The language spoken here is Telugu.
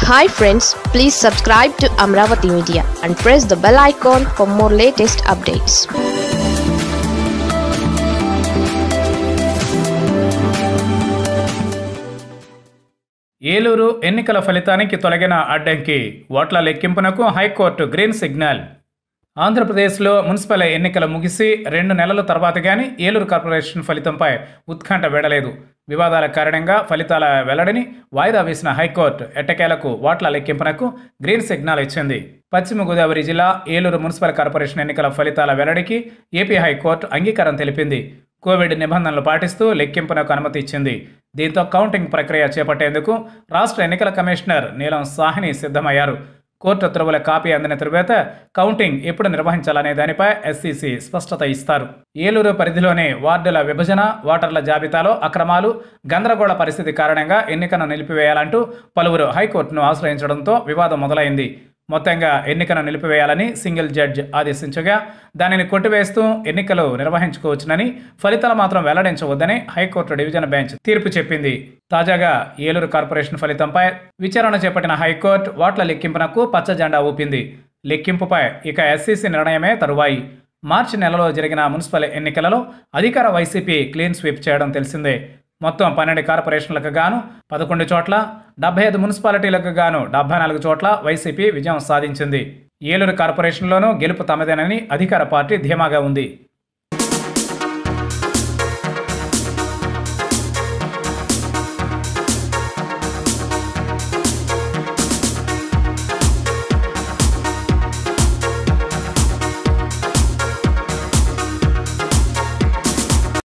hi friends please subscribe to Amaravati media and press the bell icon for more latest updates Eluru ఎన్నికల ఫలితానికి తొలగిన అడ్డంకి ఓట్ల లెక్కింపునకు హైకోర్టు గ్రీన్ సిగ్నల్ ఆంధ్రప్రదేశ్లో మున్సిపల్ ఎన్నికలు ముగిసి రెండు నెలల తర్వాత కానీ ఏలూరు కార్పొరేషన్ ఫలితంపై ఉత్కంఠ వీడలేదు వివాదాల కారణంగా ఫలితాల వెల్లడిని వాయిదా వేసిన హైకోర్టు ఎట్టకేలకు ఓట్ల లెక్కింపునకు గ్రీన్ సిగ్నల్ ఇచ్చింది పశ్చిమ గోదావరి జిల్లా ఏలూరు మున్సిపల్ కార్పొరేషన్ ఎన్నికల ఫలితాల వెల్లడికి ఏపీ హైకోర్టు అంగీకారం తెలిపింది కోవిడ్ నిబంధనలు పాటిస్తూ లెక్కింపునకు అనుమతి ఇచ్చింది దీంతో కౌంటింగ్ ప్రక్రియ చేపట్టేందుకు రాష్ట్ర ఎన్నికల కమిషనర్ నీలం సాహ్ని సిద్ధమయ్యారు కోర్టు ఉత్తర్వుల కాపీ అందిన తరువాత కౌంటింగ్ ఎప్పుడు నిర్వహించాలనే దానిపై ఎస్సీసీ స్పష్టత ఇస్తారు ఏలూరు పరిధిలోని వార్డుల విభజన ఓటర్ల జాబితాలో అక్రమాలు గందరగోళ పరిస్థితి కారణంగా ఎన్నికను నిలిపివేయాలంటూ పలువురు హైకోర్టును ఆశ్రయించడంతో వివాదం మొదలైంది మొత్తంగా ఎన్నికను నిలిపివేయాలని సింగిల్ జడ్జ్ ఆదేశించగా దానిని కొట్టివేస్తూ ఎన్నికలు నిర్వహించుకోవచ్చునని ఫలితాలు మాత్రం వెల్లడించవద్దని హైకోర్టు డివిజన్ బెంచ్ తీర్పు చెప్పింది తాజాగా ఏలూరు కార్పొరేషన్ ఫలితంపై విచారణ చేపట్టిన హైకోర్టు ఓట్ల లెక్కింపునకు పచ్చ జెండా ఊపింది లెక్కింపుపై ఇక ఎస్సీసీ నిర్ణయమే తరువాయి మార్చి నెలలో జరిగిన మున్సిపల్ ఎన్నికలలో అధికార వైసీపీ క్లీన్ స్వీప్ చేయడం తెలిసిందే మొత్తం పన్నెండు కార్పొరేషన్లకు గాను పదకొండు చోట్ల డెబ్బై ఐదు మున్సిపాలిటీలకు గాను డెబ్బై నాలుగు చోట్ల వైసీపీ విజయం సాధించింది ఏలూరు కార్పొరేషన్లోనూ గెలుపు తమదేనని అధికార పార్టీ ధీమాగా ఉంది